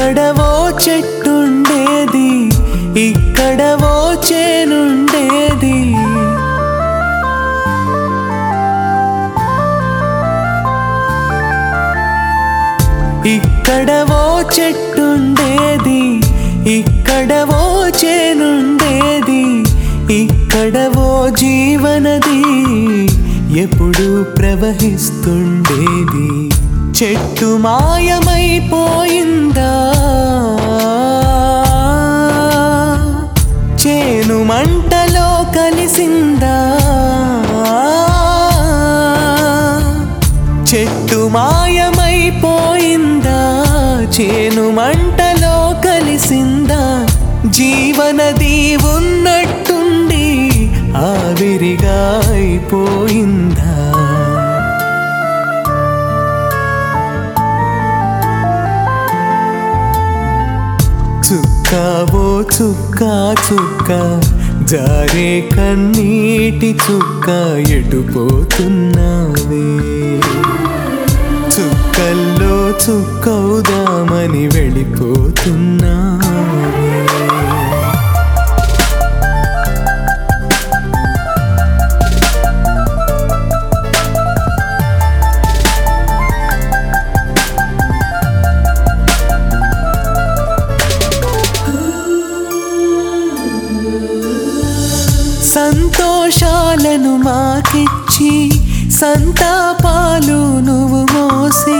ఇక్కడవో చెట్టుండేది ఇక్కడవో చేనుండేది ఇక్కడవో చెట్టుండేది ఇక్కడవో చేనుండేది ఇక్కడవో జీవనది ఎప్పుడు ప్రవహిస్తుండేది చెట్టు మాయమైపోయిందా చేను మంటలో కలిసిందా చెట్టు మాయమైపోయిందా చేను మంటలో కలిసిందా జీవనది ఉన్నట్టుండి ఆవిరిగా అయిపోయిందా చుక్కావో చుక్క చుక్క జారే కన్నీటి చుక్క ఎటుపోతున్నావే చుక్కల్లో చుక్కవుదామని వెళ్ళిపోతున్నావే సంతోషాలను మాకిచ్చి సంతాపాలు నువ్వు మోసి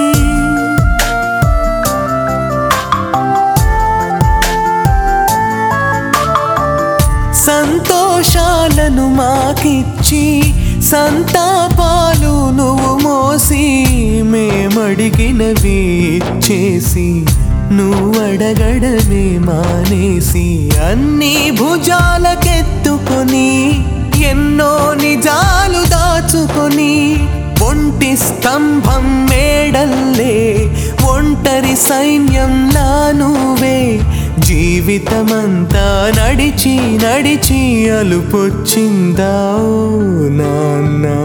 సంతోషాలను మాకిచ్చి సంతాపాలు నువ్వు మోసి మేమడిగినవి ఇచ్చేసి నువ్వు అడగడమే మానేసి అన్ని భుజాలకెత్తుకొని ఎన్నో నిజాలు దాచుకొని ఒంటి స్తంభం మేడల్లే ఒంటరి సైన్యంలా నువ్వే జీవితమంతా నడిచి నడిచి అలుపొచ్చిందా ఓ నాన్నా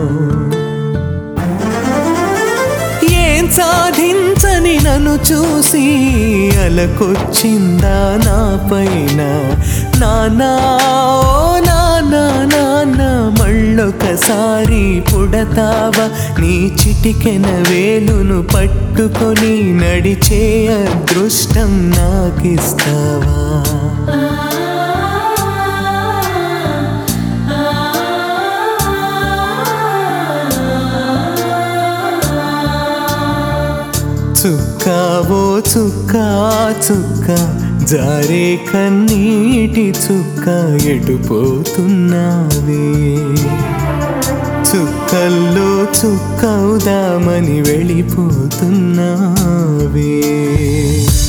ఏం సాధించని నన్ను చూసి అలకొచ్చిందా నా పైన నానా ఓ నానా నాన్న మళ్ళొకసారి పుడతావా నీ చిటికెన వేలును పట్టుకొని నడిచే అదృష్టం నాకిస్తావా చుక్కావో చుక్క చుక్క జారే కన్నీటి చుక్క ఎటుపోతున్నావే చుక్కల్లో చుక్కవుదామని వెళ్ళిపోతున్నావే